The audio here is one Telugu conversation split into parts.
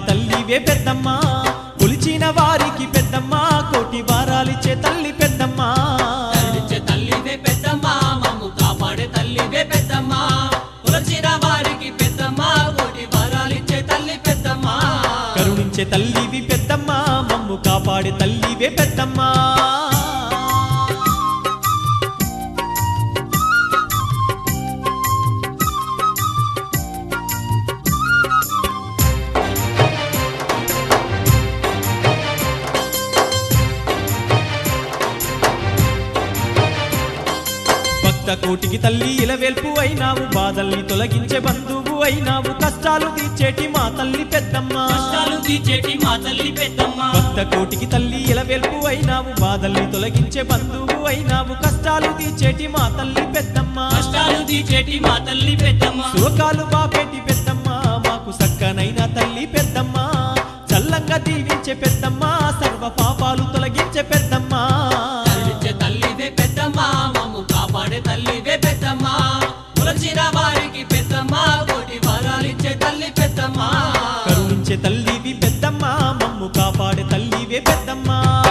తల్లివే పెద్దమ్మ కొలిచిన వారికి పెద్దమ్మ కోటి వారాలిచ్చే తల్లి పెద్దమ్మ కరుణించే తల్లివే పెద్దమ్మ మమ్ము కాపాడే తల్లివే పెద్దమ్మ కొలచిన వారికి పెద్దమ్మ కోటి వరాలిచ్చే తల్లి పెద్దమ్మ కరుణించే తల్లివి పెద్దమ్మ మమ్ము కాపాడే తల్లివే పెద్దమ్మ భక్త కోటికి తల్లి ఇలవేల్పు అయినావు బాధల్ని తొలగించే బంధువు అయినావు కష్టాలు తీర్చేటి మా తల్లి పెద్దమ్మ కష్టాలు తీర్చేటి మా తల్లి పెద్దమ్మ భక్త కోటికి తల్లి ఇలవేల్పు అయినావు బాధల్ని తొలగించే బంధువు అయినావు కష్టాలు తీర్చేటి మా తల్లి పెద్దమ్మ కష్టాలు తీర్చేటి మా తల్లి పెద్దమ్మ శోకాలు బాపేటి పెద్దమ్మ మాకు సక్కనైన తల్లి పెద్దమ్మ చల్లంగా దీవించే పెద్దమ్మ సర్వ పాపాలు తొలగించే పెద్దమ్మ కరుణించే తల్లివే పెద్దమ్మ మమ్ము కాపాడే తల్లివే పెద్దమ్మ కొలచిన వారికి పెద్దమ్మ కోటి వరాలిచ్చే తల్లి పెద్దమ్మ కరుణించే తల్లివి పెద్దమ్మ మమ్ము కాపాడే తల్లివే పెద్దమ్మ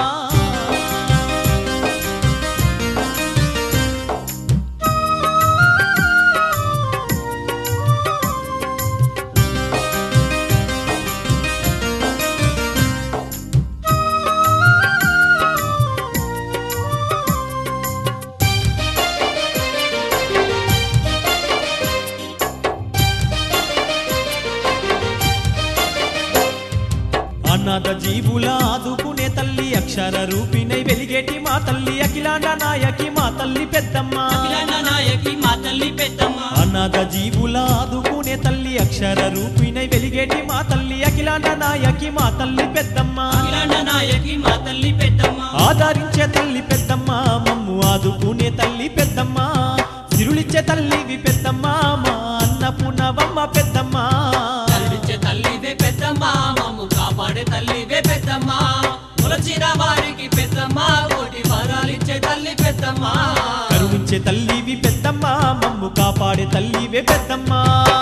అనాథ జీవుల ఆదుకునే తల్లి అక్షర రూపిణై వెలిగేటి మా తల్లి అఖిలాండ నాయకి మా తల్లి పెద్దమ్మ అఖిలాండ నాయకి మా తల్లి పెద్దమ్మ అనాథ జీవుల ఆదుకునే తల్లి అక్షర రూపిణై వెలిగేటి మా తల్లి అఖిలాండ నాయకి మా తల్లి పెద్దమ్మ అఖిలాండ నాయకి మా తల్లి పెద్దమ్మ ఆదరించే తల్లి పెద్దమ్మ మమ్ము ఆదుకునే తల్లి పెద్దమ్మ సిరులిచ్చే తల్లివి పెద్దమ్మ మా అన్నపూర్ణవమ్మ పెద్దమ్మ కరుణించే తల్లివే పెద్దమ్మ మమ్ము కాపాడే తల్లివే పెద్దమ్మ కొలచిన వారికి పెద్దమ్మ కోటి వరాలిచ్చే తల్లి పెద్దమ్మ కరుణించే తల్లివి పెద్దమ్మ మమ్ము కాపాడే తల్లివే పెద్దమ్మ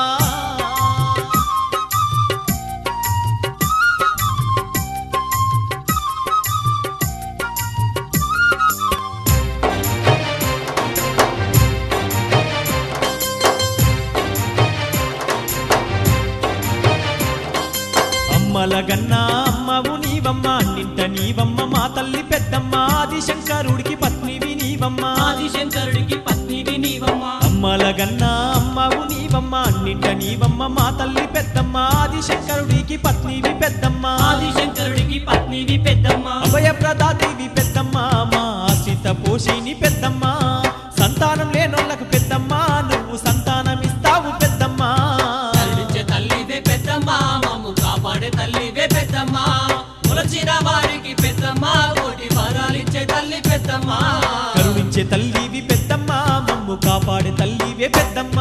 అమ్మల గన్నా అమ్మవు నీవమ్మ అన్నింట నీవమ్మ మా తల్లి పెద్దమ్మ ఆదిశంకరుడికి పత్నివి నీవమ్మ ఆదిశంకరుడికి పత్నివి నీవమ్మ అమ్మల గన్నా అమ్మవు నీవమ్మ అన్నింట నీవమ్మ మా తల్లి పెద్దమ్మ ఆదిశంకరుడికి పత్నివి పెద్దమ్మ ఆదిశంకరుడికి పత్నివి పెద్దమ్మ అభయ ప్రదాదేవి పెద్దమ్మ మా ఆశ్రిత పోషిని పెద్దమ్మ సంతానం లేనోళ్ళకు పెద్దమ్మ నువ్వు సంతానమిస్తావు పెద్దమ్మ కరుణించే తల్లివే పెద్దమ్మ మమ్ము కాపాడే తల్లివే పెద్దమ్మ కొలచిన వారికి పెద్దమ్మ కోటి వరాలిచ్చే తల్లి పెద్దమ్మ కరుణించే తల్లివి పెద్దమ్మ మమ్ము కాపాడే తల్లివే పెద్దమ్మ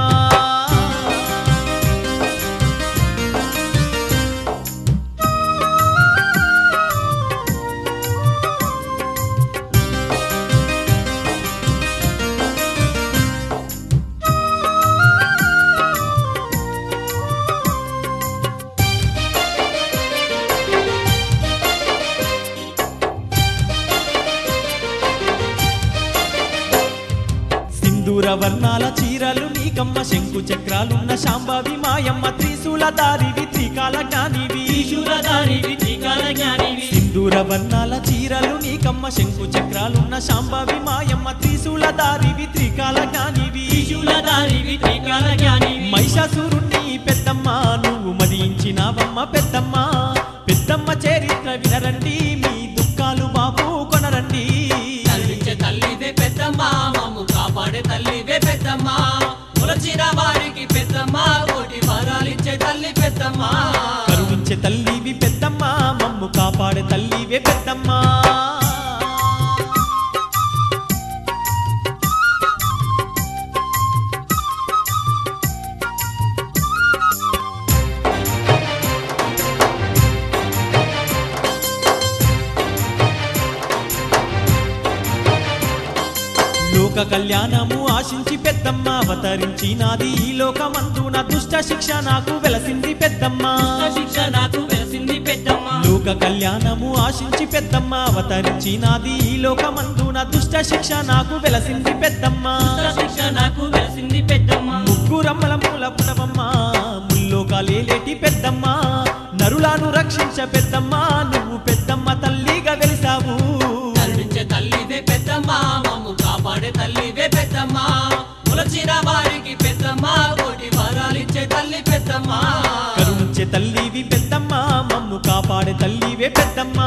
సింధూర వర్ణాల చీరలు నీకమ్మ శంకు చక్రాలున్న శాంబావి మాయమ్మ త్రిశూల దారివి త్రికాల జ్ఞానివి త్రిశూలధారివి త్రికాల జ్ఞానివి సింధూర వర్ణాల చీరలు నీకమ్మ శంకు చక్రాలున్న శాంబావి మాయమ్మ త్రిశూల దారివి త్రికాల జ్ఞానివి త్రిశూలధారివి త్రికాల జ్ఞానివి మహిషాసురుణ్ణి పెద్దమ్మ నువ్వు మదించినావమ్మ పెద్దమ్మ పెద్దమ్మ చరిత్ర వినరండి మీ దుఃఖాలు బాపు కొనరండి కరుణించే తల్లివే పెద్దమ్మ మమ్ము కాపాడే తల్లివే పెద్దమ్మ కొలచిన వారికి పెద్దమ్మ కోటి వరాలిచ్చే తల్లి పెద్దమ్మ కరుణించే తల్లివి పెద్దమ్మ మమ్ము కాపాడే తల్లివే పెద్దమ్మ లోక కళ్యాణము ఆశించి పెద్దమ్మ అవతరించినాది ఈ లోకమందున దుష్ట శిక్ష నాకు వెలసింది పెద్దమ్మ శిక్ష నాకు వెలసింది లోక కళ్యాణము ఆశించి పెద్దమ్మ అవతరించినాది ఈ లోకమందున దుష్ట శిక్ష నాకు వెలసింది పెద్దమ్మ దుష్ట శిక్ష నాకు వెలిసింది పెద్దమ్మ ముగ్గురమ్మల మూల పుటవమ్మ ముల్లోకాలేటి పెద్దమ్మ నరులను రక్షించ పెద్దమ్మ నువ్వు పెద్దమ్మ తల్లిగా వెలిసావు కరుణించే తల్లివే పెద్దమ్మ మమ్ము కాపాడే తల్లివే పెద్దమ్మ ములచిన వారికి పెద్దమ్మ కోటి వరాలిచ్చే తల్లి పెద్దమ్మ కరుణించే తల్లివి పెద్దమ్మ మమ్ము కాపాడే తల్లివే పెద్దమ్మ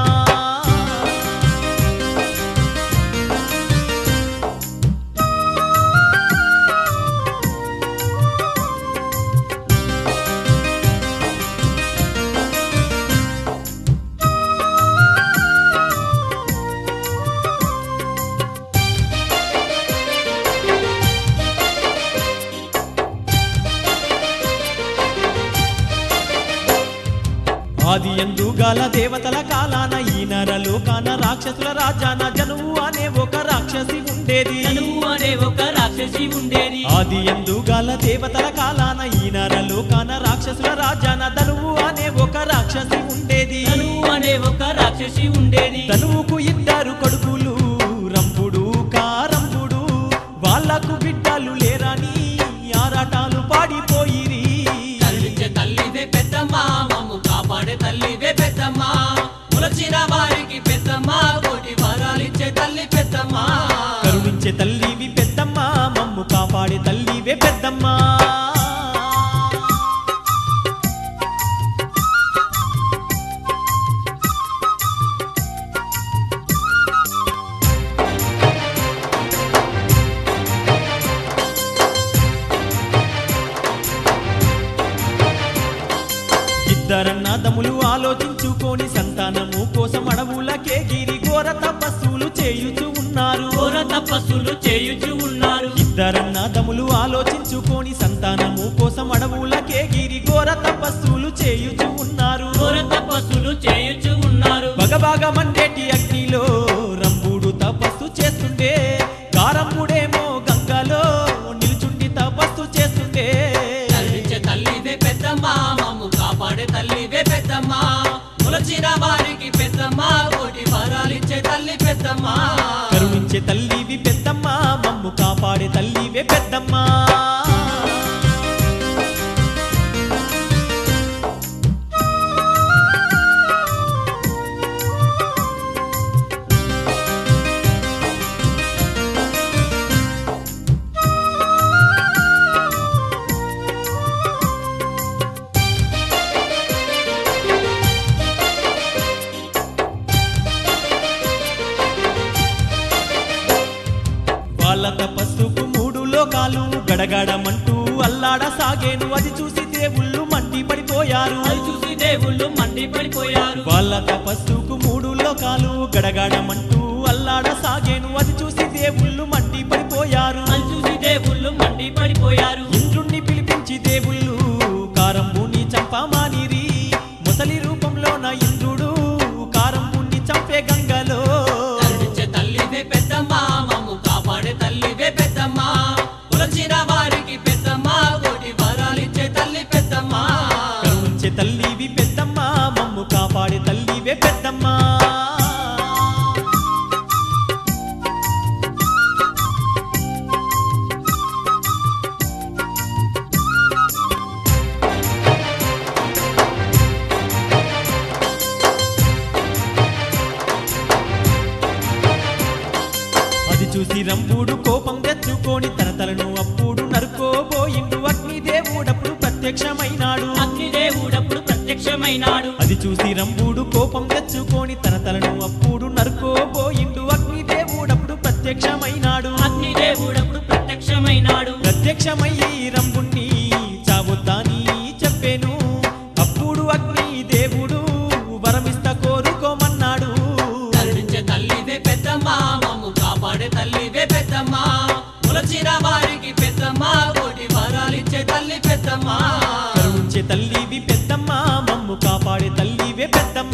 ఆది ఎందు గాల దేవతల కాలాన ఈ నరలోకాన రాక్షసుల రాజాన జనువు అనే ఒక రాక్షసి ఉండేది తనువు అనే ఒక రాక్షసి ఉండేది ఆది ఎందు గాల దేవతల కాలాన ఈ నరలోకాన రాక్షసుల రాజాన ధనువు అనే ఒక రాక్షసి ఉండేది తనువు అనే ఒక రాక్షసి ఉండేది తనువుకు ఇద్దరు కొడుకులు రంపుడు కారంపుడు వాళ్ళకు బిడ్డలు లేరని ఆరాటాలు పాడిపోయిరి కరుణించే తల్లివే పెద్దమ్మ మమ్ము కాపాడే తల్లివే పెద్దమ్మ ములచిన వారికి పెద్దమ్మ కోటి వరాలిచ్చే తల్లి పెద్దమ్మ కరుణించే తల్లివి పెద్దమ్మ మమ్ము కాపాడే తల్లివే పెద్దమ్మ ఇద్దరన్నదములు ఆలోచించుకొని సంతానము కోసం అడవులకే గిరి ఘోర తపస్సులు చేయుచు ఉన్నారు ఘోర తపస్సులు చేయుచు ఉన్నారు ఇద్దరన్నదములు ఆలోచించుకొని సంతానము కోసం అడవులకే గిరి ఘోర తపస్సులు చేయుచు ఉన్నారు ఘోర తపస్సులు చేయుచు ఉన్నారు బగబాగ మండేటి అగ్నిలో రంభుడు తపస్సు చేస్తుండే కారంబుడేమో గంగలో నిలుచుండి తపస్సు చేస్తుండే కరుణించే తల్లివే పెద్దమ్మ మమ్ము కాపాడే తల్లివే పెద్దమ్మ ములచిన వారికి పెద్దమ్మ కోటి వరాలిచ్చే తల్లి పెద్దమ్మ కరుణించే తల్లివి పెద్దమ్మ మమ్ము కాపాడే తల్లివే పెద్దమ్మ వాళ్ళ తపస్సుకు మూడు లోకాలు గడగడమంటూ అల్లాడ సాగేను అది చూసి దేవుళ్ళు మండి పడిపోయారు అది చూసి దేవుళ్ళు మండి పడిపోయారు వాళ్ళ తపస్సుకు మూడు లోకాలు గడగడమంటూ అల్లాడ సాగేను అది చూసి దేవుళ్ళు మండి పడిపోయారు అది చూసి దేవుళ్ళు మండి పడిపోయారు ఇంద్రుణ్ణి పిలిపించి దేవుళ్ళు కారంబుని చంపమానిరి ముసలి రూపంలోన ఇంద్రుడు కారంబుని చంపే గంగలో కరుణించే తల్లివే పెద్దమ్మ మమ్ము కాపాడే తల్లివే పెద్దమ్మ కులచిన వారికి పెద్దమ్మ కోటి వరాలిచ్చే తల్లి పెద్దమ్మ కరుణించే తల్లివి పెద్దమ్మ మమ్ము కాపాడే తల్లివే పెద్దమ్మ అది చూసి రంపుడు కోపం తెచ్చుకొని తన తలను అప్పుడు నరుకోబోయిండు అగ్నిదేవుడప్పుడు ప్రత్యక్షమైనాడు అగ్నిదేవుడప్పుడు ప్రత్యక్షమైనాడు అది చూసి రంభుడు కోపం తెచ్చుకొని తన తలను అప్పుడు నరుకోబోయిండు అగ్నిదేవుడప్పుడు ప్రత్యక్షమైనాడు అగ్నిదేవుడప్పుడు ప్రత్యక్షమైనాడు ప్రత్యక్షమయ్యి రంభుణ్ణి చావొద్దని చెప్పాను అప్పుడు అగ్ని దేవుడు వరమిస్త కోరుకోమన్నాడు కరుణించే తల్లివే పెద్దమ్మ మమ్ము కాపాడే తల్లివే పెద్దమ్మ ములచిన వారికి పెద్దమ్మ కోటి వరాలిచ్చే తల్లి పెద్దమ్మ కరుణించే తల్లివి పెద్దమ్మ మమ్ము కాపాడే తల్లివే పెద్దమ్మ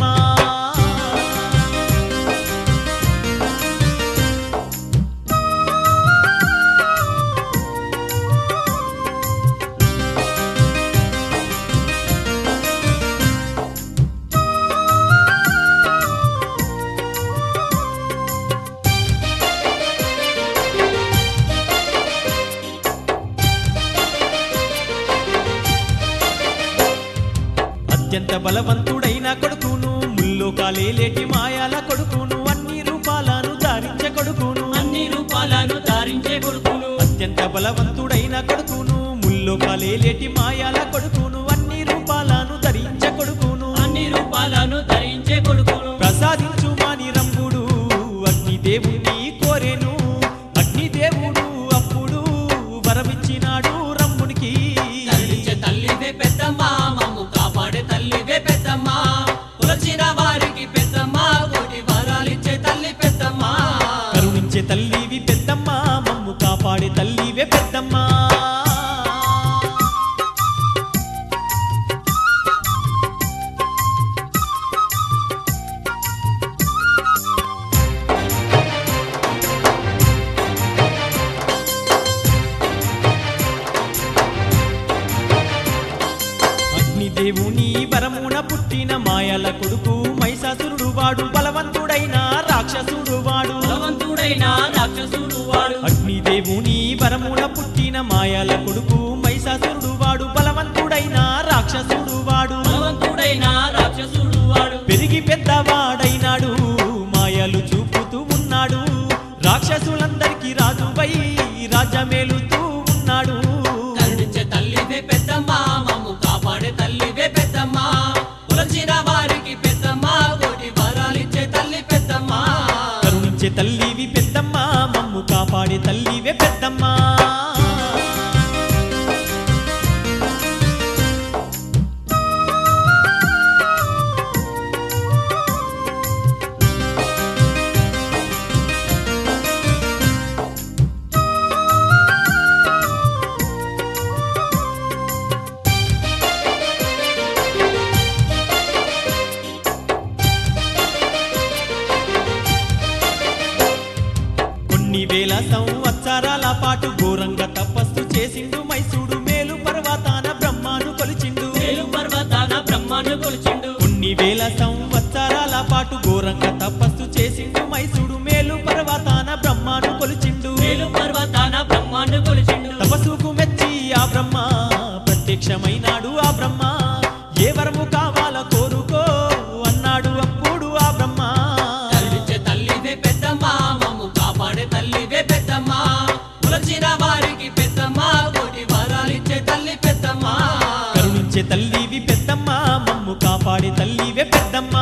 అత్యంత బలవంతుడైన కొడుకును ముల్లోకాలేటి మాయాల కొడుకును అన్ని రూపాలను ధారించే కొడుకును అన్ని రూపాలను ధారించే కొడుకును అత్యంత బలవంతుడైన కొడుకును ముల్లోకాలేటి మాయాల కొడుకును అన్ని రూపాలను ధరించే కొడుకును అన్ని రూపాలను ధరించే కొడుకును ప్రసాదించు మాని రంగుడు అగ్నిదేవుని కోరెను అగ్నిదేవుడు అప్పుడు వరమిచ్చినాడు రమ్మునికి కరుణించే తల్లివే పెద్దమ్మ మమ్ము కాపాడే తల్లివే పెద్దమ్మ కొలచిన వారికి పెద్దమ్మ కోటి వరాలిచ్చే తల్లి పెద్దమ్మ కరుణించే తల్లివి పెద్దమ్మ మమ్ము కాపాడే తల్లివే పెద్దమ్మ అగ్నిదేవుని వరమున పుట్టిన మాయల కొడుకు మైసాసురుడు వాడు బలవంతుడైన రాక్షసుడు వాడు బలవంతుడైన రాక్షసుడు వాడు అగ్నిదేవుని వరమున పుట్టిన మాయల కొడుకు మైసాసురుడు వాడు బలవంతుడైన రాక్షసుడు వాడు బలవంతుడైన రాక్షసుడు వాడు పెరిగి పెద్దవాడైనాడు మాయలు చూపుతూ ఉన్నాడు రాక్షసులందరికీ రాజువై రాజ్యమేలుతూ ఉన్నాడు కరుణించే తల్లివే పెద్దమ్మ మమ్ము కాపాడే తల్లివే పెద్దమ్మ కొలచిన వారికి పెద్దమ్మ కోటి వరాలిచ్చే తల్లి పెద్దమ్మ కరుణించే తల్లివి పెద్దమ్మ మమ్ము కాపాడే తల్లివే పెద్దమ్మ కొన్ని వేల సంవత్సరాల పాటు ఘోరంగా తపస్సు చేసిండు మైసూడు మేలు పర్వతాన బ్రహ్మాను కొలిచిండు వేలు పర్వతాన బ్రహ్మను కొలిచిండు కొన్ని వేల సంవత్సరాల పాటు ఘోరంగా తపస్సు చేసిండు మైసూడు మేలు పర్వతాన బ్రహ్మాను కొలిచిండు వేలు పర్వతాన బ్రహ్మను కొలిచిండు తపస్సుకు మెచ్చి ఆ బ్రహ్మ ప్రత్యక్షమైనాడు ఆ బ్రహ్మ ఏ వరము కావాల కోరుకో అన్నాడు అప్పుడు ఆ బ్రహ్మ కరుణించే తల్లివే పెద్దమ్మ మమ్ము కాపాడే తల్లివే పెద్దమ్మ కొలచిన వారికి పెద్దమ్మ కోటి వరాలిచ్చే తల్లి పెద్దమ్మ కరుణించే తల్లివి పెద్దమ్మ మమ్ము కాపాడే తల్లివే పెద్దమ్మ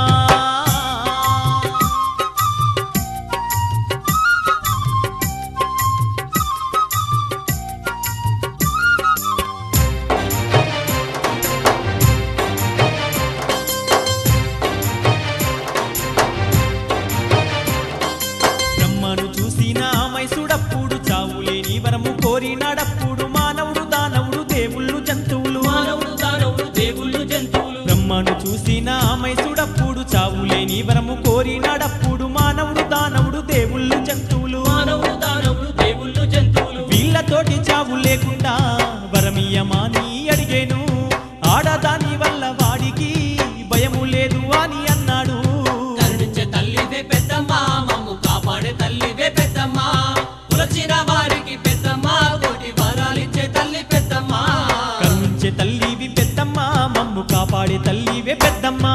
బ్రహ్మను చూసిన మైసుడప్పుడు చావులేని వరము కోరినాడప్పుడు మానవుడు దానవుడు దేవుళ్ళు జంతువులు మానవుడు దానవుడు దేవుళ్ళు జంతువులు బ్రహ్మను చూసిన మైసుడప్పుడు చావులేని వరము కోరినాడప్పుడు మానవుడు దానవుడు దేవుళ్ళు జంతువులు మానవుడు దానవుడు దేవుళ్ళు జంతువులు వీళ్ళతోటి చావు లేకుండా వరమియమాని అడిగేను ఆడదాని వల్ల వాడికి భయము లేదు అని అన్నాడు కరుణించే తల్లివే పెద్దమ్మ మమ్ము కాపాడే తల్లివే పెద్దమ్మ కొలచిన వారికి పెద్దమ్మ కోటి వరాలిచ్చే తల్లి పెద్దమ్మ కరుణించే తల్లివి పెద్దమ్మ మమ్ము కాపాడే తల్లివే పెద్దమ్మ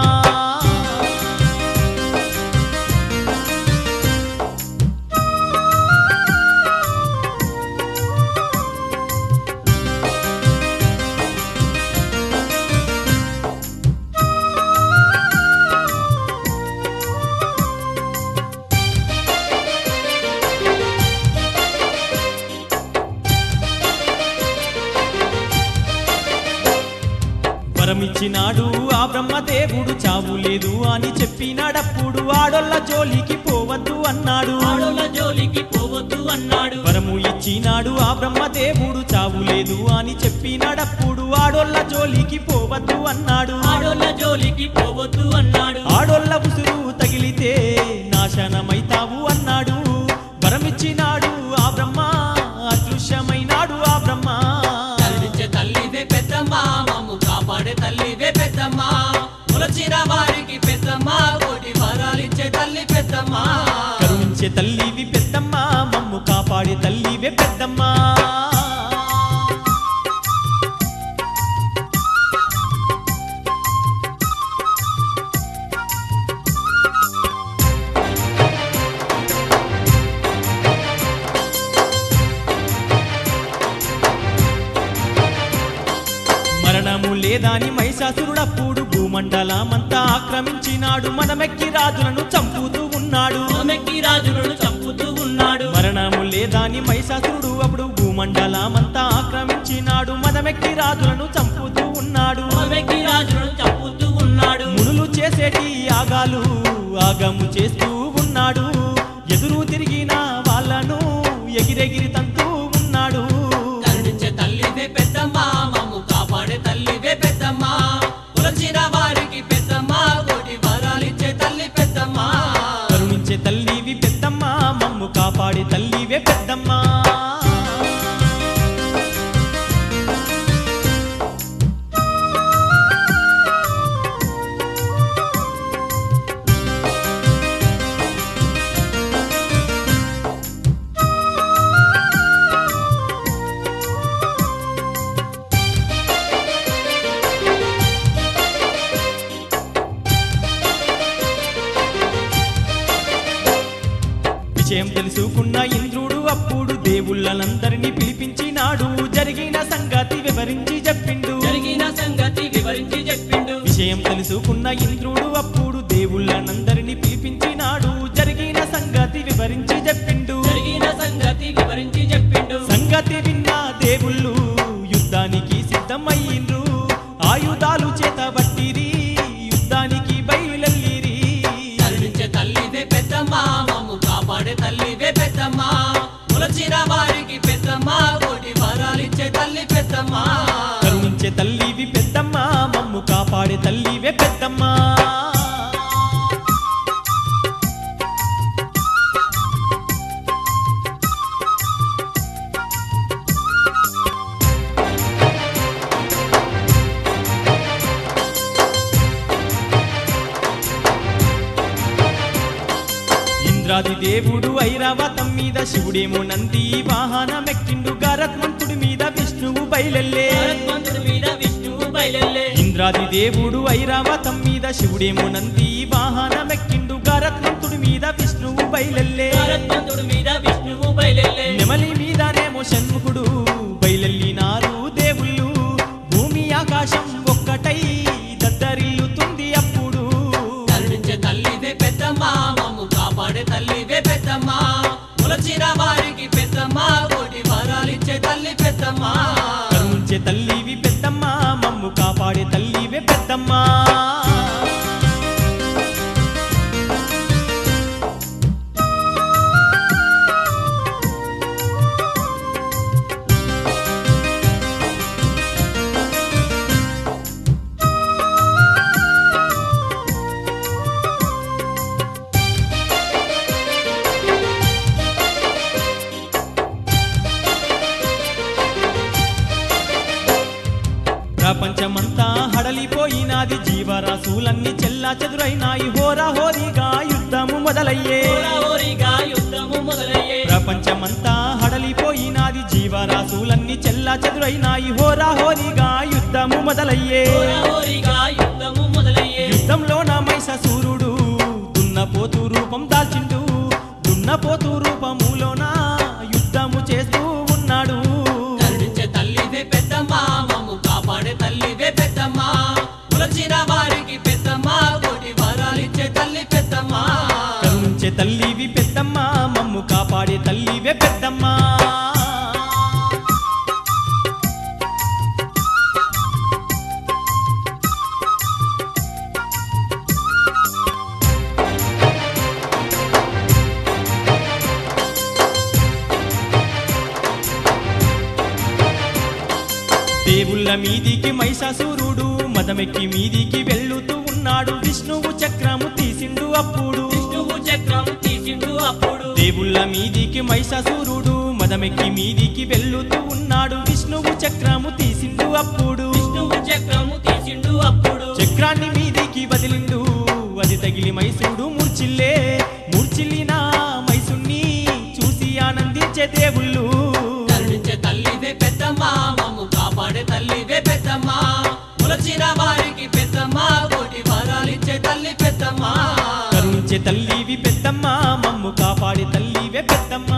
వరమిచ్చినాడు ఆ బ్రహ్మదేవుడు చావు లేదు అని చెప్పినాడప్పుడు ఆడొల్ల జోలికి పోవద్దు అన్నాడు ఆడోళ్ళ జోలికి పోవద్దు అన్నాడు వరము ఇచ్చినాడు ఆ బ్రహ్మదేవుడు చావు లేదు అని చెప్పినాడప్పుడు ఆడొల్ల జోలికి పోవద్దు అన్నాడు ఆడోళ్ళ జోలికి పోవద్దు అన్నాడు ఆడొల్ల ఉసురు తగిలితే నాశనమైతావు అన్నాడు వరమిచ్చినాడు ఆ బ్రహ్మ అదృశ్యమైనాడు ఆ బ్రహ్మ కరుణించే తల్లివే పెద్దమ్మ మమ్ము కాపాడే తల్లివే పెద్దమ్మ కొలచిన వారికి పెద్దమ్మ కోటి వరాలిచ్చే తల్లి పెద్దమ్మ కరుణించే తల్లివి పెద్దమ్మ మమ్ము కాపాడే తల్లివే పెద్దమ్మ లేదాని మైసాసురుడప్పుడు భూమండలమంతా ఆక్రమించినాడు మనమెక్కి రాజులను చంపుతూ ఉన్నాడు ఆమెకి రాజులను చంపుతూ ఉన్నాడు మరణము లేదాని మైసాసురుడు అప్పుడు భూమండలమంతా ఆక్రమించినాడు మనమెక్కి రాజులను చంపుతూ ఉన్నాడు ఆమెకి రాజులను చంపుతూ ఉన్నాడు మునులు చేసేటి యాగాలు ఆగము చేస్తూ ఉన్నాడు ఎదురు తిరిగిన వాళ్ళను ఎగిరెగిరి తంతూ ఉన్నాడు కరుణించే తల్లివే పెద్దమ్మ మమ్ము కాపాడే తల్లివే పెద్దమ్మ కొలచిన వారికి పెద్దమ్మ కోటి వరాలిచ్చే తల్లి పెద్దమ్మ కరుణించే తల్లివి పెద్దమ్మ మమ్ము కాపాడే తల్లివే పెద్దమ్మ విషయం తెలుసుకున్న ఇంద్రుడు అప్పుడు దేవుళ్ళనందరినీ పిలిపించినాడు జరిగిన సంగతి వివరించి చెప్పిండు జరిగిన సంగతి వివరించి చెప్పిండు విషయం తెలుసుకున్న ఇంద్రుడు అప్పుడు దేవుళ్ళనందరినీ పిలిపించినాడు జరిగిన సంగతి వివరించి చెప్పిండు జరిగిన సంగతి వివరించి చెప్పిండు సంగతి విన్న దేవుళ్ళు యుద్ధానికి సిద్ధమయ్యిండ్రు ఆయుధాలు చేతబట్టిరి యుద్ధానికి బయలుల్లిరి కరుణించే తల్లివే పెద్దమ్మ మమ్ము కాపాడే తల్లివే పెద్దమ్మ కొలచిన వారికి పెద్దమ్మ కోటి వరాలిచ్చే తల్లి పెద్దమ్మ కరుణించే తల్లివి పెద్దమ్మ మమ్ము కాపాడే తల్లివే పెద్దమ్మ ఇంద్రాది దేవుడు ఐరావతం మీద శివుడేమో నంది వాహనమెక్కిండు గరత్మంతుడి మీద విష్ణువు బయలెల్లే భరత్వంతుడి మీద విష్ణువు బయలెల్లే ఇంద్రాది దేవుడు ఐరావతం మీద శివుడేమో నంది వాహనమెక్కిండు గరత్మంతుడి మీద విష్ణువు బయలెల్లే భరత్వంతుడి మీద విష్ణువు బయలెల్లే నెమలి మీదనేమో షణ్ముఖుడు బయలెల్లినారు దేవుళ్ళు భూమి ఆకాశం ఒక్కటై దద్దరిల్లుతుంది అప్పుడు కరుణించే తల్లివే పెద్దమ్మ మమ్ము కాపాడే తల్లివే పెద్దమ్మ కొలచిన వారికి పెద్దమ్మ కోటి వరాలిచ్చే తల్లి పెద్దమ్మ కరుణించే తల్లివి పెద్దమ్మ మమ్ము కాపాడే తల్లివే పెద్దమ్మ ప్రపంచమంతా హడలిపోయినాది జీవరాశులన్నీ చెల్లా చెదురైనాయి హోరా హోరీగా యుద్ధము మొదలయ్యే హోరాహోరీగా యుద్ధము మొదలయ్యే ప్రపంచమంతా హడలిపోయినాది జీవరాశులన్నీ చెల్లా చెదురైనాయి హోరా హోరీగా యుద్ధము మొదలయ్యే హోరాహోరీగా యుద్ధము మొదలయ్యే యుద్ధంలోన మైసూరుడు దున్నపోతు రూపం దాల్చిండు దున్నపోతు రూపములోన యుద్ధము చేస్తూ ఉన్నాడు కరుణించే తల్లివే పెద్దమ్మ మమ్ము కాపాడే తల్లివే పెద్దమ్మ కొలచిన వారికి పెద్దమ్మ కోటి వరాలిచ్చే తల్లి పెద్దమ్మ కరుణించే తల్లివి పెద్దమ్మ మమ్ము కాపాడే తల్లివే పెద్దమ్మ దేవుళ్ళ మీదికి మైసాసురుడు మదమెక్కి మీదికి వెళ్ళుతూ ఉన్నాడు విష్ణువు చక్రము తీసిండు అప్పుడు విష్ణువు చక్రము తీసిండు అప్పుడు దేవుళ్ళ మీదికి మైసాసురుడు మదమెక్కి మీదికి వెళ్ళుతూ ఉన్నాడు విష్ణువు చక్రము తీసిండు అప్పుడు విష్ణువు చక్రము తీసిండు అప్పుడు చక్రాన్ని మీదికి వదిలిండు అది తగిలి మైసూడు మూర్చిల్లే మూర్చిల్లిన మైసుని చూసి ఆనందించే దేవుళ్ళు కరుణించే తల్లివే పెద్దమ్మ మమ్ము కాపాడే తల్లివే పెద్దమ్మ కొలచిన వారికి పెద్దమ్మ కోటి వరాలిచ్చే తల్లి పెద్దమ్మ కరుణించే తల్లివి పెద్దమ్మ మమ్ము కాపాడే తల్లివే పెద్దమ్మ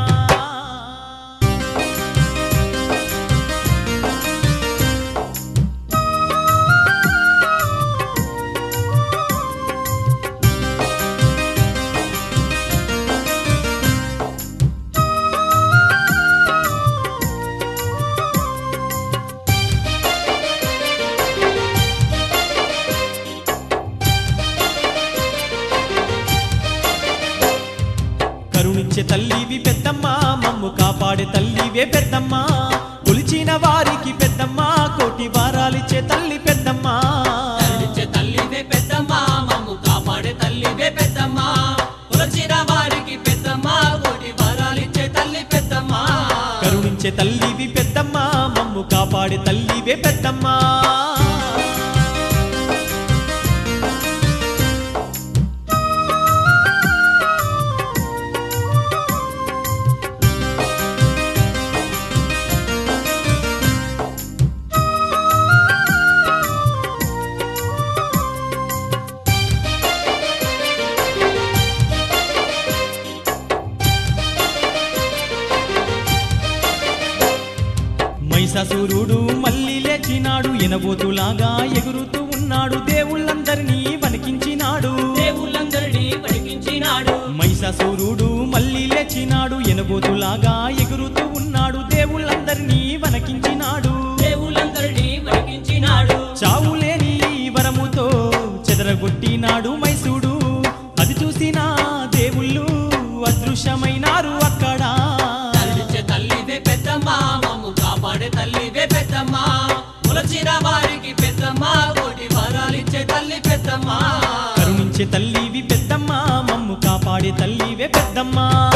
కరుణించే తల్లివి పెద్దమ్మ మమ్ము కాపాడే తల్లివే పెద్దమ్మ కొలిచిన వారికి పెద్దమ్మ కోటి వారాలిచ్చే తల్లి పెద్దమ్మ కరుణించే తల్లివే పెద్దమ్మ మమ్ము కాపాడే తల్లివే పెద్దమ్మ కొలచిన వారికి పెద్దమ్మ కోటి వరాలిచ్చే తల్లి పెద్దమ్మ కరుణించే తల్లివి పెద్దమ్మ మమ్ము కాపాడే తల్లివే పెద్దమ్మ మైసాసురుడు మళ్ళీ లేచినాడు ఎనబోతులాగా ఎగురుతూ ఉన్నాడు దేవుళ్ళందరినీ వణికించినాడు దేవుళ్ళందరినీ పడికించినాడు మైసాసురుడు మళ్ళీ లేచినాడు ఎనబోతులాగా ఎగురుతూ ఉన్నాడు దేవుళ్ళందరినీ వణకించినాడు దేవుళ్ళందరినీ పడికించినాడు చావులేని వరముతో చెదరగొట్టినాడు మైసూడు అది చూసిన దేవుళ్ళు అదృశ్యమైనారు అక్కడ కరుణించే తల్లివే పెద్దమ్మ మమ్ము కాపాడే తల్లివే పెద్దమ్మ కొలచిన వారికి పెద్దమ్మ కోటి వరాలిచ్చే తల్లి పెద్దమ్మ కరుణించే తల్లివి పెద్దమ్మ మమ్ము కాపాడే తల్లివే పెద్దమ్మ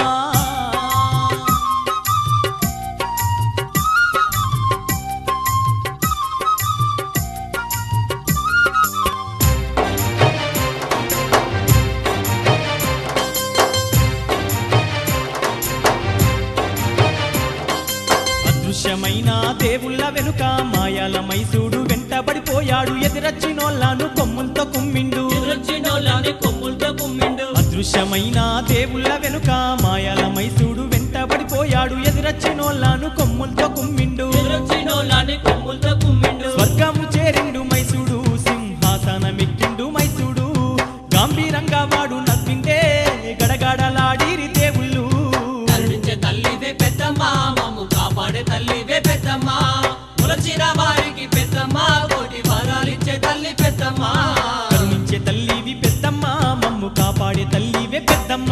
అదృశ్యమైన దేవుళ్ళ వెనుక మాయాల మైసూడు వెంటబడిపోయాడు ఎదిరచ్చినోళ్ళను కొమ్ములతో కుమ్మిండు ఎదురొచ్చినోళ్ళని కొమ్ములతో కుమ్మిండు అదృశ్యమైన దేవుళ్ళ వెనుక మాయాల మైసూడు వెంటబడిపోయాడు ఎదిరచ్చినోళ్ళను కొమ్ములతో కుమ్మిండు ఎదురొచ్చినోళ్ళని కొమ్ములతో కుమ్మిండు స్వర్గము చేరిండు మైసూడు సింహాసనమెక్కిండు మైసూడు గాంభీరంగా వాడు నవ్విండే గడగడలాడిరి దేవుళ్ళు కరుణించే తల్లివే పెద్దమ్మ మమ్ము కాపాడే తల్లివే పెద్దమ్మ కొలచిన వారికి పెద్దమ్మ కోటి వరాలిచ్చే తల్లి పెద్దమ్మ కరుణించే తల్లివి పెద్దమ్మ మమ్ము కాపాడే తల్లివే పెద్దమ్మ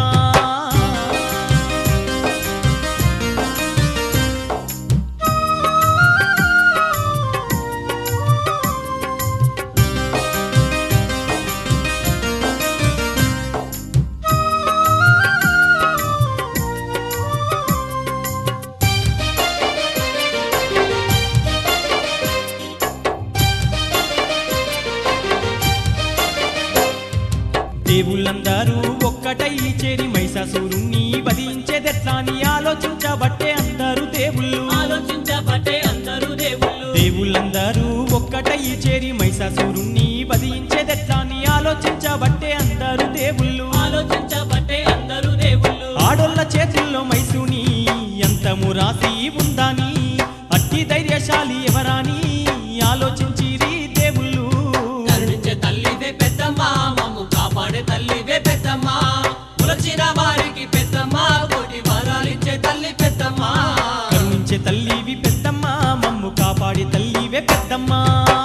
దేవుళ్ళందరూ ఒక్కటై చేరి మైసాసురుణ్ణి వధించేదెట్లా అని ఆలోచించబట్టే అందరూ దేవుళ్ళు ఆలోచించబట్టే అందరూ దేవుళ్ళు దేవుళ్ళందరూ ఒక్కటై చేరి మైసాసురుణ్ణి వధించేదెట్లా అని ఆలోచించబట్టే అందరూ దేవుళ్ళు ఆలోచించబట్టే అందరూ దేవుళ్ళు ఆడోళ్ళ చేతుల్లో మైసూని అంతము రాసి ఉందాని అట్టి ధైర్యశాలి ఎవరాని ఆలోచించిరి దేవుళ్ళు కరుణించే తల్లివే పెద్దమ్మ మమ్ము కాపాడే తల్లివే పెద్దమ్మ కొలచిన వారికి పెద్దమ్మ కోటి వరాలిచ్చే తల్లి పెద్దమ్మ కరుణించే తల్లివి పెద్దమ్మ మమ్ము కాపాడే తల్లివే పెద్దమ్మ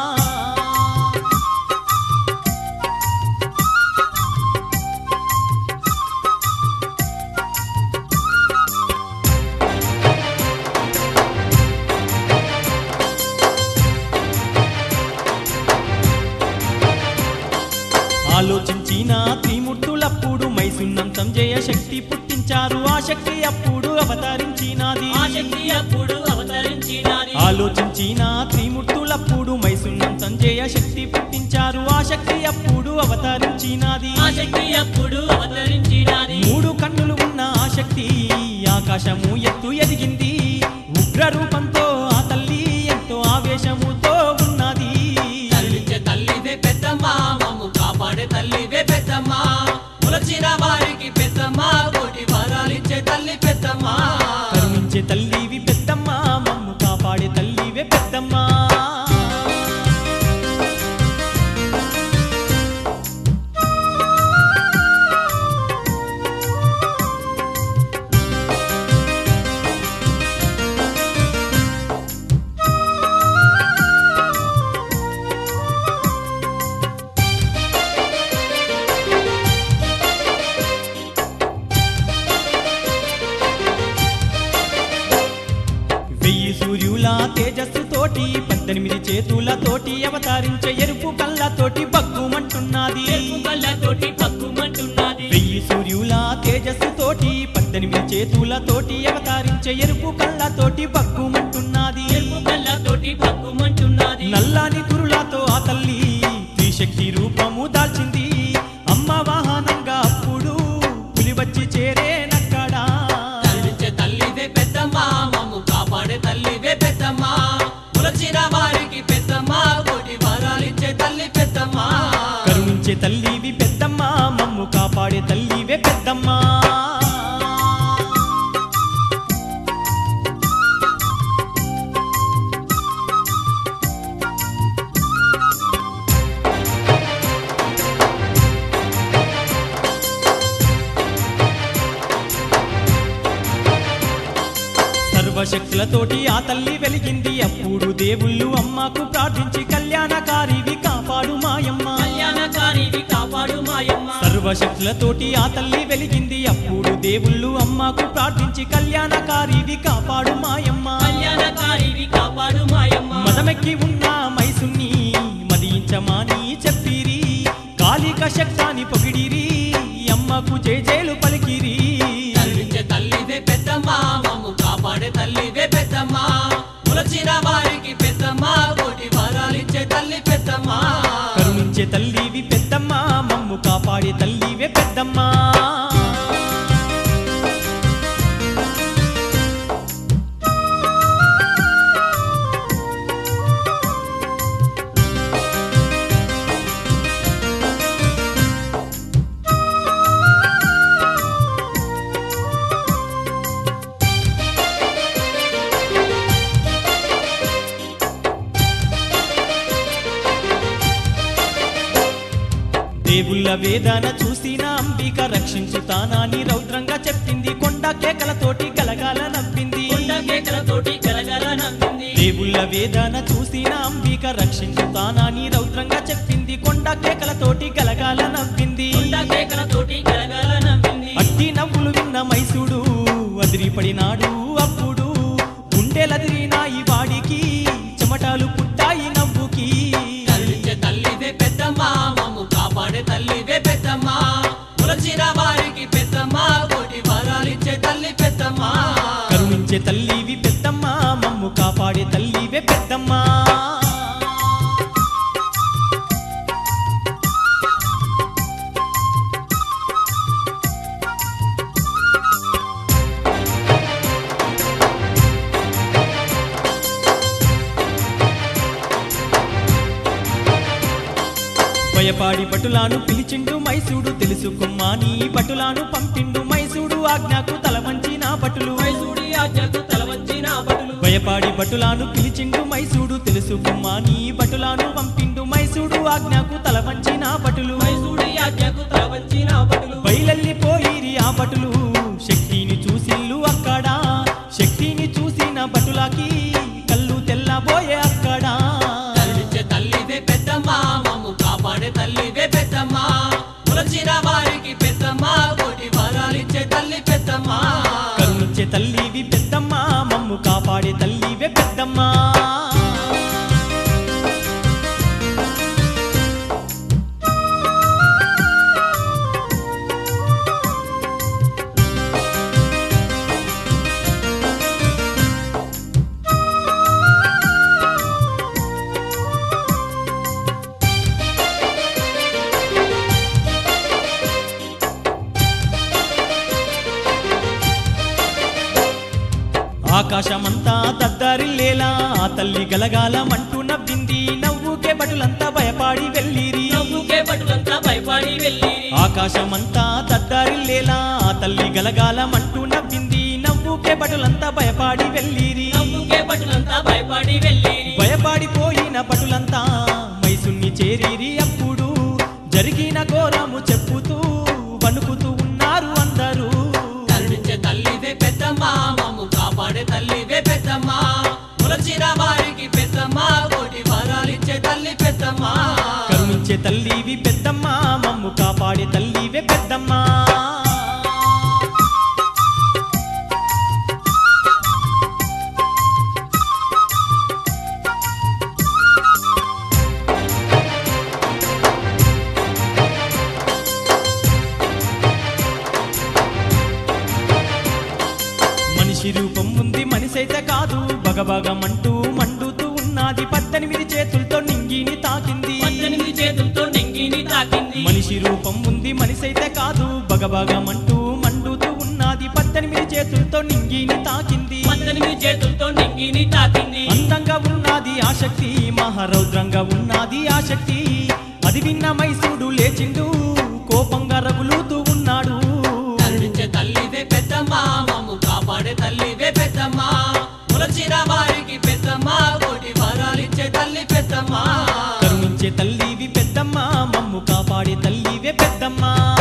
ఆలోచించిన త్రిమూర్తులప్పుడు మైసున్నంతం జయ శక్తి పుట్టించారు ఆ శక్తి అప్పుడు అవతరించినది ఆ శక్తి అప్పుడు అవతరించినది ఆలోచించిన త్రిమూర్తులప్పుడు మైసున్నంతం జయ శక్తి పుట్టించారు ఆ శక్తి అప్పుడు అవతరించినది ఆ శక్తి అప్పుడు అవతరించినది మూడు కన్నులు ఉన్న ఆ శక్తి ఆకాశము ఎత్తు ఎదిగింది ఉగ్ర రూపంతో ఆ తల్లి ఎంతో ఆవేశముతో ఉన్నది కరుణించే తల్లివే పెద్దమ్మ మమ్ము కాపాడే తల్లివే పెద్దమ్మ కొలచిన వారికి పెద్దమ్మ కోటి వరాలిచ్చే తల్లి పెద్దమ్మ కరుణించే తల్లివి పెద్దమ్మ మమ్ము కాపాడే తల్లివే పెద్దమ్మ తోటి పద్దెనిమిది చేతులతోటి అవతరించే ఎరుపు కళ్ళతోటి బగ్గుమంటున్నది ఎరుపు కళ్ళతోటి పక్కుమంటున్నది వెయ్యి సూర్యుల తేజస్సు తోటి పద్దెనిమిది చేతులతోటి అవతరించే ఎరుపు కళ్ళతోటి బగ్గుమంటున్నది ఎరుపు కళ్ళతోటి పక్కుమంటున్నది నల్లాని కురులతో ఆ తల్లి త్రిశక్తి రూపము దాల్చింది అమ్మ వాహనంగా అప్పుడు పులి వచ్చి చేరేనక్కడా కరుణించే తల్లివే పెద్దమ్మ మమ్ము కాపాడే తల్లివే పెద్దమ్మ పులచిన వారికి పెద్దమ్మ కోటి వరాలిచ్చే తల్లి పెద్దమ్మ కరుణించే తల్లివి పెద్దమ్మ మమ్ము కాపాడే తల్లివే పెద్దమ్మ సర్వశక్తులతోటి ఆ తల్లి వెలిగింది అప్పుడు దేవుళ్ళు అమ్మకు ప్రార్థించి కళ్యాణకారివి కాపాడు మాయమ్మ కళ్యాణకారివి కాపాడు మాయమ్మ సర్వశక్తులతోటి ఆ తల్లి వెలిగింది అప్పుడు దేవుళ్ళు అమ్మకు ప్రార్థించి కళ్యాణకారివి కాపాడు మాయమ్మ కళ్యాణకారివి కాపాడు మాయమ్మ మదమెక్కి ఉన్న మైసుని మదించమాని చెప్పిరి కాళిక శక్తాన్ని పొగిడిరి అమ్మకు జేజేలు పలికిరి కరుణించే తల్లివే పెద్దమ్మ మమ్ము కాపాడే తల్లివే పెద్దమ్మ పులచిన వారికి పెద్దమ్మ కోటి వరాలిచ్చే తల్లి పెద్దమ్మ కరుణించే తల్లివి పెద్దమ్మ మమ్ము కాపాడే తల్లివే పెద్దమ్మ దేవుళ్ళ వేదన చూసిన అంబిక రక్షించుతానని రౌద్రంగా చెప్పింది కొండ కేకలతోటి గలగాల నవ్వింది కొండ కేకలతోటి కలగల నవ్వింది దేవుళ్ళ వేదన చూసిన అంబిక రక్షించుతానని రౌద్రంగా చెప్పింది కొండ కేకలతోటి గలగాల నవ్వింది కొండ కేకలతోటి కలగల నవ్వింది అట్టి నవ్వులు విన్న మైసూడు అదిరిపడినాడు అప్పుడు గుండెలదిరినాయి వాడికి చెమటాలు పుట్టాయి నవ్వుకి కరుణించే తల్లివే పెద్దమ్మ మమ్ము కాపాడే తల్లివే పెద్దమ్మ పులచిన వారికి పెద్దమ్మ కోటి వరాలిచ్చే తల్లి పెద్దమ్మ కరుణించే తల్లివి పెద్దమ్మ మమ్ము కాపాడే తల్లివే పెద్దమ్మ భయపాడి భటులాను పిలిచిండు మైసూడు తెలుసుకుమ్మాని భటులాను పంపిండు మైసూడు ఆజ్ఞకు తల వంచిన భటులు మైసూడి ఆజ్ఞకు తల వంచిన బడులు భయపాడి భటులాను పిలిచిండు మైసూడు తెలుసుకుమ్మాని భటులాను పంపిండు మైసూడు ఆజ్ఞకు తల వంచిన భటులు మైసూడి ఆజ్ఞకు తల వంచిన బడులు బయలెల్లిపోయిరి ఆ భటులు శక్తిని చూసిల్లు అక్కడ శక్తిని చూసిన భటులకి కళ్ళు తెల్లబోయే అక్కడ కరుణించే తల్లివే పెద్దమ్మ మమ్ము కాపాడే తల్లివే పెద్దమ్మ పులచిన వారికి పెద్దమ్మ కోటి వరాలిచ్చే తల్లి పెద్దమ్మ కరుణించే తల్లివి పెద్దమ్మ మమ్ము కాపాడే తల్లివే పెద్దమ్మ ఆకాశమంతా దద్దరిల్లేలా ఆ తల్లి గలగాలమంటూ నవ్వింది నవ్వుకే బటులంతా భయపాడి వెళ్ళిరి నవ్వుకే పట్టులంతా భయపడి వెళ్ళి ఆకాశమంతా దద్దరిల్లేలా ఆ తల్లి గలగాలమంటూ నవ్వింది నవ్వుకే బటులంతా భయపాడి వెళ్ళిరి నవ్వుకే పట్టులంతా భయపడి వెళ్ళి భయపాడిపోయిన పటులంతా మైసున్ని చేరిరి అప్పుడు జరిగిన ఘోరము చెప్పుతూ వణుకుతూ ఉన్నారు అందరూ కరుణించే తల్లివే పెద్దమ్మ మమ్ము కాపాడే తల్లివే పెద్దమ్మ పులచిన వారికి పెద్దమ్మ కోటి వరాలిచ్చే తల్లి పెద్దమ్మ కరుణించే తల్లివి పెద్దమ్మ మమ్ము కాపాడే తల్లివే పెద్దమ్మ మనిషి రూపం ఉంది మనిషైతే కాదు బగబగమంటూ మండుతూ ఉన్నది పద్దెనిమిది చేతులతో నింగిని తాకింది పద్దెనిమిది చేతులతో నెంగిని తాకింది మనిషి రూపం ఉంది మనిషైతే కాదు బగబగమంటూ మండుతూ ఉన్నది పద్దెనిమిది చేతులతో నింగిని తాకింది పద్దెనిమిది చేతులతో నెంగిని తాకింది అందంగా ఉన్నది ఆ శక్తి మహారౌద్రంగా ఉన్నది ఆ శక్తి అది విన్న మైసూడు లేచిండు కోపంగా రగులుతూ ఉన్నాడు కరుణించే తల్లివే పెద్దమ్మ మమ్ము కాపాడే తల్లివే పెద్దమ్మ ములచిన వారికి పెద్దమ్మ కోటి వరాలిచ్చే తల్లి పెద్దమ్మ కరుణించే తల్లివి పెద్దమ్మ మమ్ము కాపాడే తల్లివే పెద్దమ్మ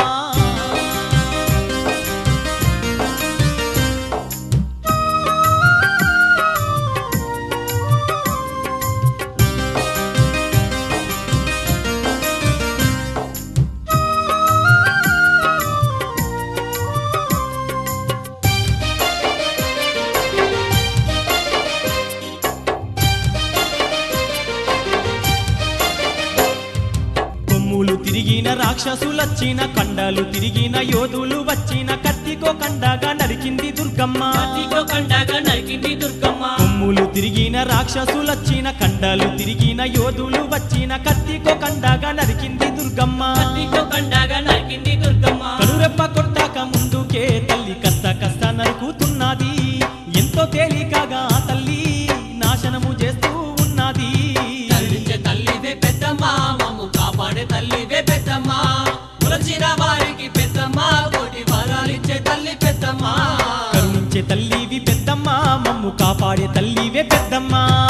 కొమ్ములు తిరిగిన రాక్షసులొచ్చిన కండాలు తిరిగిన యోధులు వచ్చిన కత్తికో కండగా నరికింది దుర్గమ్మ కత్తితో కండగా నరికింది దుర్గమ్మ కొమ్ములు తిరిగిన రాక్షసులొచ్చిన కండాలు తిరిగిన యోధులు వచ్చిన కత్తికో కండగా నరికింది దుర్గమ్మ కత్తితో కండగా నరికింది దుర్గమ్మ కనురెప్ప కొట్టాక ముందుకే తల్లి కస్త కస్త నరుకుతున్నది ఎంతో తేలికగా ఆ తల్లి నాశనము చేస్తూ ఉన్నది కరుణించే తల్లివే పెద్దమ్మ మమ్ము కాపాడే తల్లివే పెద్దమ్మ ములచిన వారికి పెద్దమ్మ కోటి వరాలిచ్చే తల్లి పెద్దమ్మ కరుణించే తల్లివి పెద్దమ్మ మమ్ము కాపాడే తల్లివే పెద్దమ్మ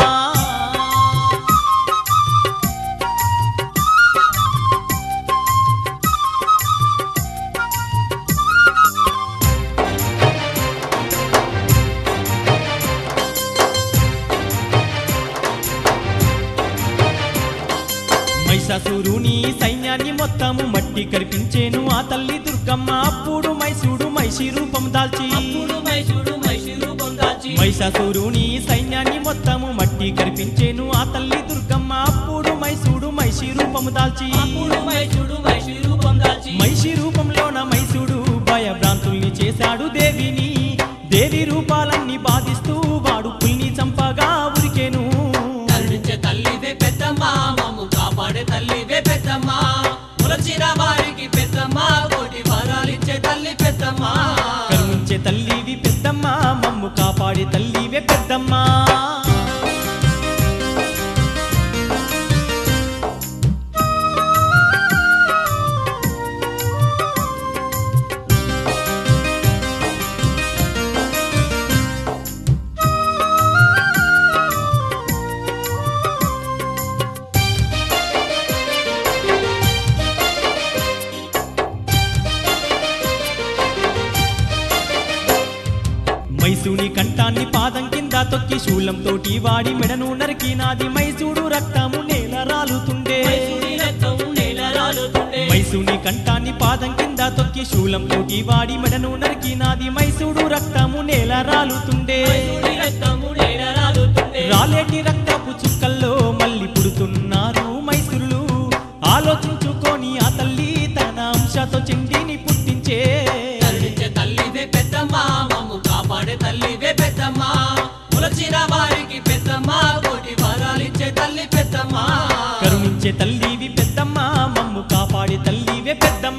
మైసాసురుని సైన్యాన్ని మొత్తము మట్టి కరిపించేను ఆ తల్లి దుర్గమ్మ అప్పుడు మైసూడు మైషి రూపం దాల్చి అప్పుడు మైసూడు మైషి రూపం దాల్చి మైసాసురుని సైన్యాన్ని మొత్తము మట్టి కరిపించేను ఆ తల్లి దుర్గమ్మ అప్పుడు మైసూడు మైషి రూపము దాల్చి అప్పుడు మైసూడు మైషి రూపం దాల్చి మైషి రూపంలోన మైసూడు భయభ్రాంతుల్ని చేశాడు దేవిని దేవి రూపాలన్నీ బాధిస్తూ వాడు పుల్ని చంపగా ఉరికెను కరుణించే తల్లివే పెద్దమ్మ మమ్ము కాపాడే తల్లివే పెద్దమ్మ ములచిన వారికి పెద్దమ్మ కోటి వరాలిచ్చే తల్లి పెద్దమ్మ కరుణించే తల్లివి పెద్దమ్మ మమ్ము కాపాడే తల్లివే పెద్దమ్మ మైసూని కంఠాన్ని పాదం కింద తొక్కి శూలం తోటి వాడి మెడను నరికినాది మైసూడు రక్తము నేల రాలుతుండే మైసూడి రక్తం నేల రాలుతుండే మైసూని కంఠాన్ని పాదం కింద తొక్కి శూలం తోటి వాడి మెడను నరికినాది మైసూడు రక్తము నేల రాలుతుండే మైసూడి రక్తము నేల రాలుతుండే రాలేటి రక్తపు చుక్కల్లో మళ్ళీ పుడుతున్నారు మైసూరులు ఆలోచించుకొని ఆ తల్లి తన అంశతో చెండిని పుట్టించే కరుణించే తల్లివే పెద్దమ్మ మమ్ము కాపాడే తల్లివే పెద్దమ్మ ములచిన వారికి పెద్దమ్మ కోటి వరాలిచ్చే తల్లి పెద్దమ్మ కరుణించే తల్లివి పెద్దమ్మ మమ్ము కాపాడే తల్లివే పెద్దమ్మ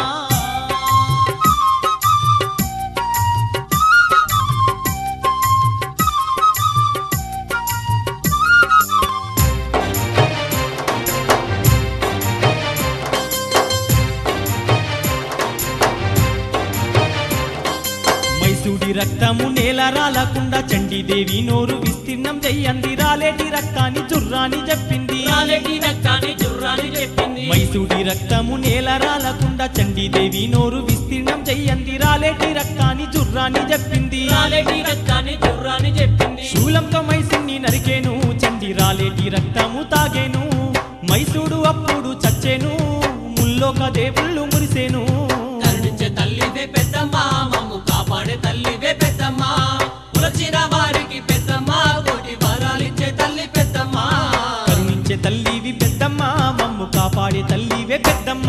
మైసూడి రక్తము నేల రాలకుండా చండీదేవి నోరు విస్తీర్ణం చెయ్యంది రాలేటి రక్తాన్ని జుర్రాని చెప్పింది రాలేటి రక్తాన్ని జుర్రాని చెప్పింది మైసూడి రక్తము నేల రాలకుండా చండీదేవి నోరు విస్తీర్ణం చెయ్యంది రాలేటి రక్తాన్ని జుర్రాని చెప్పింది రాలేటి రక్తాన్ని జుర్రాని చెప్పింది శూలంతో మైసూడిని నరికేను చండి రాలేటి రక్తము తాగేను మైసూడు అప్పుడు చచ్చేను ముల్లోక దేవుళ్ళు మురిసేను కరుణించే తల్లివే పెద్దమ్మ మమ్ము కాపాడే తల్లివే పెద్దమ్మ పులచిన వారికి పెద్దమ్మ కోటి వరాలిచ్చే తల్లి పెద్దమ్మ కరుణించే తల్లివి పెద్దమ్మ మమ్ము కాపాడే తల్లివే పెద్దమ్మ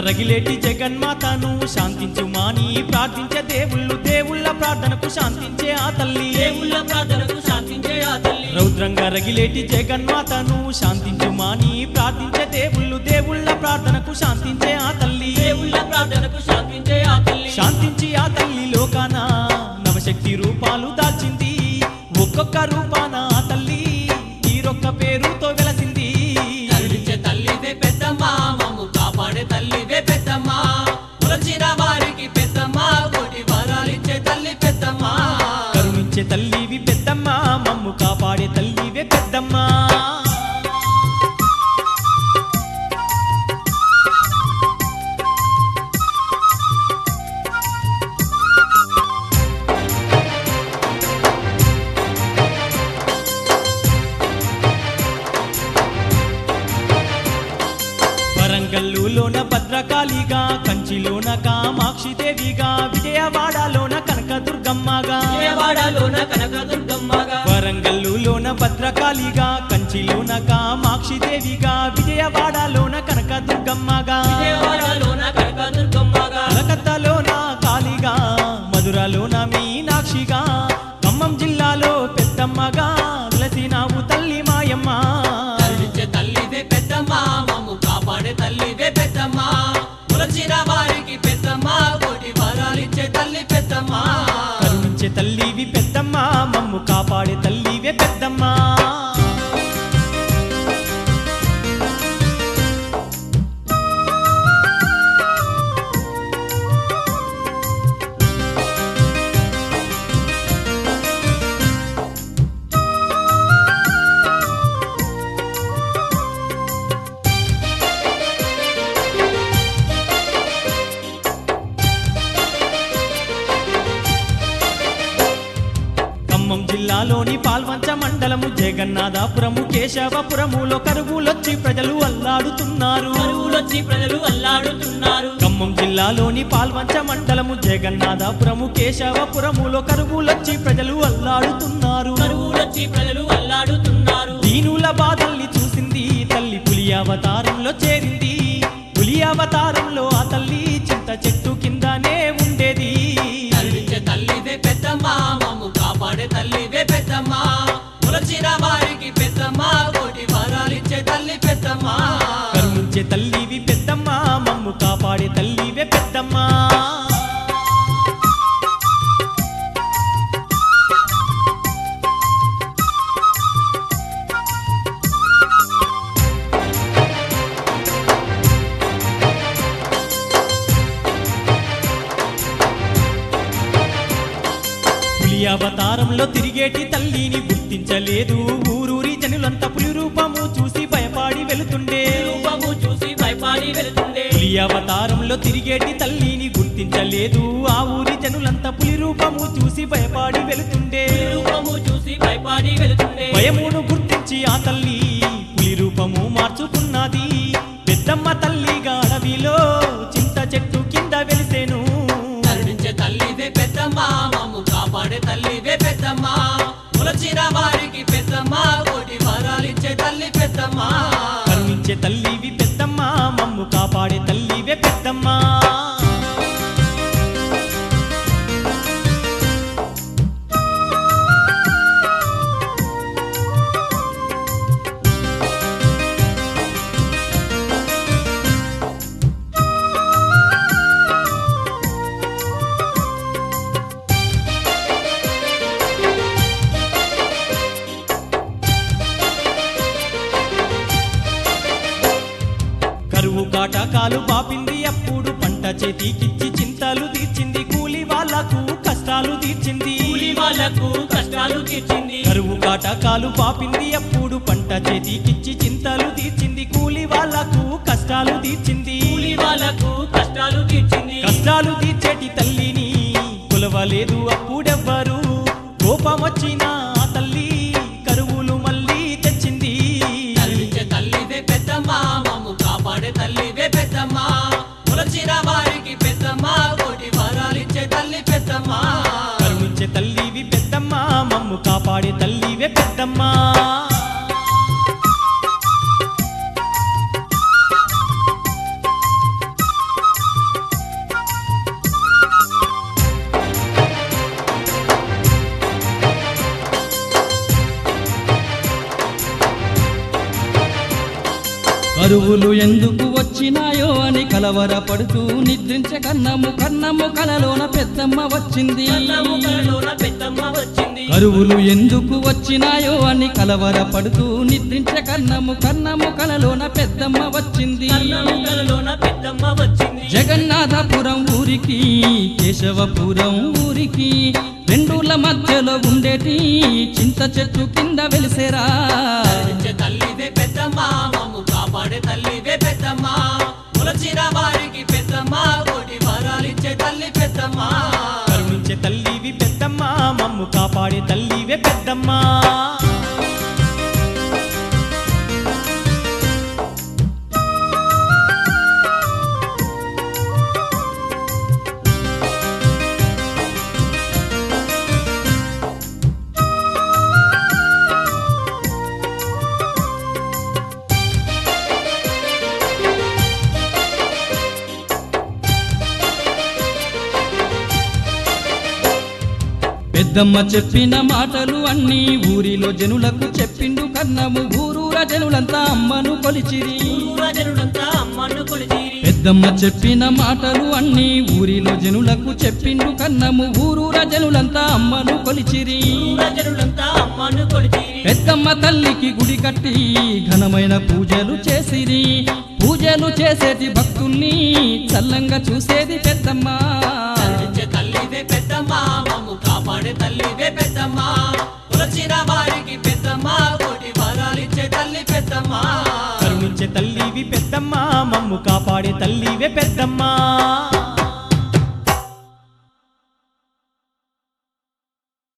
రగిలేటి జగన్మాతను శాంతించు మాని ప్రార్థించే దేవుళ్ళు దేవుళ్ళ ప్రార్థనకు శాంతించే ఆ తల్లి దేవుళ్ళ ప్రార్థనకు శాంతించే ఆ తల్లి రౌద్రంగా రగిలేటి జగన్మాతను శాంతించు మాని ప్రార్థించే దేవుళ్ళు దేవుళ్ళ ప్రార్థనకు శాంతించే ఆ తల్లి దేవుళ్ళ ప్రార్థనకు శాంతించే ఆ తల్లి శాంతించి ఆ తల్లి లోకాన నవశక్తి రూపాలు దాల్చింది ఒక్కొక్క రూపాన ఆ తల్లి తీరొక్క పేరుతో వెలసింది కరుణించే తల్లివే పెద్దమ్మ మమ్ము కాపాడే తల్లివే పెద్దమ్మ కొలచిన వారికి పెద్దమ్మ కోటి వరాలిచ్చే తల్లి పెద్దమ్మ కరుణించే తల్లివి పెద్దమ్మ మమ్ము కాపాడే తల్లివే పెద్దమ్మ వరంగల్లులోన భద్రకాళిగా కంచిలోన కామాక్షి దేవిగా విజయవాడలోన కనకదుర్గమ్మగా విజయవాడలోన కనకదుర్గమ్మగా వరంగల్లులోన భద్రకాళిగా కంచిలోన కామాక్షి దేవిగా విజయవాడలోన కనకదుర్గమ్మగా విజయవాడలోన కనకదుర్గమ్మగా కలకత్తాలోన కాళిగా మధురలోన మీనాక్షిగా ఖమ్మం జిల్లాలో పెద్దమ్మగా వెలసినావు తల్లి మాయమ్మ కరుణించే తల్లివే పెద్దమ్మ మమ్ము కాపాడే తల్లివే పెద్దమ్మ కొలచిన వారికి పెద్దమ్మ కోటి వరాలిచ్చే తల్లి పెద్దమ్మ కరుణించే తల్లివి పెద్దమ్మ మమ్ము కాపాడే తల్లివే పెద్దమ్మ ఖమ్మం జిల్లాలోని పాల్వంచ మండలము జగన్నాథపురము కేశవపురములో కరువులొచ్చి ప్రజలు అల్లాడుతున్నారు కరువులొచ్చి ప్రజలు అల్లాడుతున్నారు ఖమ్మం జిల్లాలోని పాల్వంచ మండలము జగన్నాథపురము కేశవపురములో కరువులొచ్చి ప్రజలు అల్లాడుతున్నారు కరువులొచ్చి ప్రజలు అల్లాడుతున్నారు దీనుల బాధల్ని చూసింది తల్లి పులి అవతారంలో చేరింది పులి అవతారంలో ఆ తల్లి చింత చెట్టు కిందనే ఉండేది కరుణించే తల్లివే పెద్దమ్మ మమ్ము కాపాడే తల్లివే పెద్దమ్మ కొలచిన వారికి పెద్దమ్మ కోటి వరాలిచ్చే తల్లి పెద్దమ్మ కరుణించే తల్లివి పెద్దమ్మ మమ్ము కాపాడే తల్లివే పెద్దమ్మ పులి అవతారంలో తిరిగేటి తల్లిని గుర్తించలేదు ఊరూరి జనులంతా పులి రూపము చూసి భయపాడి వెళుతుండే రూపము చూసి భయపాడి వెళుతుండే పులి అవతారంలో తిరిగేటి తల్లిని గుర్తించలేదు ఆ ఊరి జనులంతా పులి రూపము చూసి భయపాడి వెళుతుండే రూపము చూసి భయపాడి వెళుతుండే భయమును గుర్తించి ఆ తల్లి పులి రూపము మార్చుకున్నది పెద్దమ్మ తల్లిగా అడవిలో చింత చెట్టు కింద వెలిసేను కరుణించే తల్లివే పెద్దమ్మ మమ్ము కాపాడే తల్లివే పెద్దమ్మ కొలచిన వారికి పెద్దమ్మ కోటి వరాలిచ్చే తల్లి పెద్దమ్మ కరుణించే తల్లివి పెద్దమ్మ మమ్ము కాపాడే తల్లివే పెద్దమ్మ కరువు కాటకాలు పాపింది అప్పుడు పంట చేతికిచ్చి చింతలు తీర్చింది కూలి వాళ్ళకు కష్టాలు తీర్చింది కూలి వాళ్ళకు కష్టాలు తీర్చింది కరువు కాటకాలు పాపింది అప్పుడు పంట చేతికిచ్చి చింతలు తీర్చింది కూలి వాళ్ళకు కష్టాలు తీర్చింది కూలి వాళ్ళకు కష్టాలు తీర్చింది కష్టాలు తీర్చేటి తల్లిని కొలవలేదు అప్పుడెవ్వరు కోపం వచ్చిన ఆ తల్లి కరువులు మళ్ళీ తెచ్చింది కరుణించే తల్లివే పెద్దమ్మ మమ్ము కాపాడే తల్లివే పెద్దమ్మ కొలచిన వారికి పెద్దమ్మ కోటి వరాలిచ్చే తల్లి పెద్దమ్మ కరుణించే తల్లివి పెద్దమ్మ మమ్ము కాపాడే తల్లివే పెద్దమ్మ కరువులు ఎందుకు వచ్చినాయో అని కలవరపడుతూ నిద్రించే కన్నము కన్నము కలలోన పెద్దమ్మ వచ్చింది కన్నము కలలోన పెద్దమ్మ వచ్చింది కరువులు ఎందుకు వచ్చినాయో అని కలవరపడుతూ నిద్రించే కన్నము కన్నము కలలోన పెద్దమ్మ వచ్చింది కన్నము కలలోన పెద్దమ్మ వచ్చింది జగన్నాథపురం ఊరికి కేశవపురం ఊరికి రెండుల మధ్యలో ఉండేటి చింత చెట్టు కింద వెలిసేరా కరుణించే తల్లివే పెద్దమ్మ మమ్ము కాపాడే తల్లివే పెద్దమ్మ ములచిన వారికి పెద్దమ్మ కోటి వరాలిచ్చే తల్లి పెద్దమ్మ కరుణించే తల్లివి పెద్దమ్మ మమ్ము కాపాడే తల్లివే పెద్దమ్మ పెద్దమ్మ చెప్పిన మాటలు అన్నీ ఊరిలో జనులకు చెప్పిండు కన్నము ఊరూర జనులంతా అమ్మను కొలిచిరి జనుడంతా అమ్మను కొలిచీరి పెద్దమ్మ చెప్పిన మాటలు అన్నీ ఊరిలో జనులకు చెప్పిండు కన్నము ఊరూర జనులంతా అమ్మను కొలిచిరి జనుడంతా అమ్మను కొలిచీరి పెద్దమ్మ తల్లికి గుడి కట్టి ఘనమైన పూజలు చేసిరి పూజలు చేసేటి భక్తుల్ని చల్లంగా చూసేది పెద్దమ్మ కరుణించే తల్లివే పెద్దమ్మ మమ్ము కాపాడే తల్లివే పెద్దమ్మ కొలచిన వారికి పెద్దమ్మ కోటి వరాలిచ్చే తల్లి పెద్దమ్మ కరుణించే తల్లివి పెద్దమ్మ మమ్ము కాపాడే తల్లివే పెద్దమ్మ